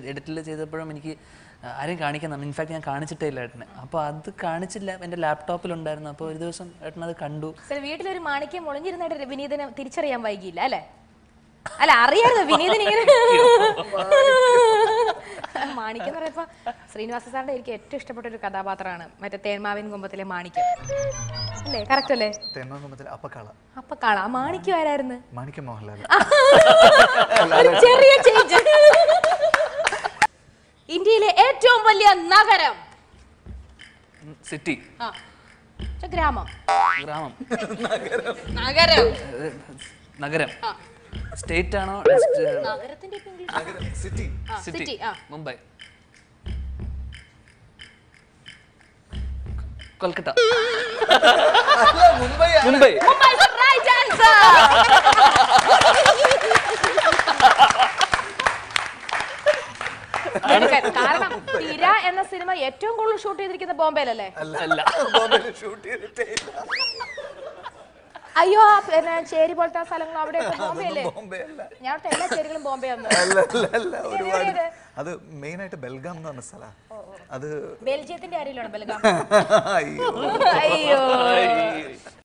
എഡിറ്റിൽ ചെയ്തപ്പോഴും എനിക്ക് ആരെയും കാണിക്കാൻ ഇൻഫാക്ട് ഞാൻ കാണിച്ചിട്ടേ ഇല്ല ഏട്ടനെ അപ്പോൾ അത് കാണിച്ചില്ല എൻ്റെ ലാപ്ടോപ്പിലുണ്ടായിരുന്നു അപ്പോൾ ഒരു ദിവസം ഏട്ടൻ അത് കണ്ടു സാർ വീട്ടിലൊരു മാണിക്യം ഒളിഞ്ഞിരുന്നിട്ട് വിനീതിനെ തിരിച്ചറിയാൻ വൈകിയില്ല അല്ലേ അല്ല അറിയായിരുന്നു വിനീതിന് ഇങ്ങനെ മാണിക്യം എന്ന് പറയുമ്പോ ശ്രീനിവാസ സാറിന്റെ എനിക്ക് ഏറ്റവും ഇഷ്ടപ്പെട്ട ഒരു കഥാപാത്രമാണ് മറ്റേ തേന്മാവിൻ കുമ്പത്തിലെ മാണിക്യം അല്ലേ കറക്റ്റ് അല്ലേ തേന്മാകുമ്പത്തിൽ അപ്പക്കാള അപ്പൊ കാണാം മാണിക്യം ആരായിരുന്നു മാണിക്യ മോഹൻലാൽ ഒരു ചെറിയ ചേഞ്ച് ഇന്ത്യയിലെ ഏറ്റവും വലിയ നഗരം സിറ്റി ആ പക്ഷെ ഗ്രാമം ഗ്രാമം നഗരം ഏഹ്, നഗരം ആ. സ്റ്റേറ്റ് ആണോ നഗരത്തിന്റെ ഇപ്പൊ ഇംഗ്ലീഷ് സിറ്റി ആ, സിറ്റി city, ആ. Mumbai Kolkata Mumbai Mumbai Mumbai is the right answer. മിടുക്കൻ. കാരണം തിര എന്ന സിനിമ ഏറ്റവും കൂടുതൽ ഷൂട്ട് ചെയ്തിരിക്കുന്ന ബോംബെയിലല്ലേ അല്ല ബോംബെയിൽ ഷൂട്ട് ചെയ്തിട്ടേ ഇല്ല. അയ്യോ ആ പിന്നെ ചേരി പോലത്തെ സ്ഥലങ്ങൾ അവിടെ ബോംബെ അല്ലേ ബോംബെ അല്ല ഞാൻ ഓർത്ത എല്ലാ ചേരികളും ബോംബെ ആണ് അല്ല അല്ല അല്ല ഒരുപാട് എവിടെയാണ്? അത് മെയിൻ ആയിട്ട് ബെൽഗാം എന്ന് പറഞ്ഞ സ്ഥലം അത് ബെൽജിയത്തിന്റെ ആരെങ്കിലും ബെൽഗാം അയ്യോ അയ്യോ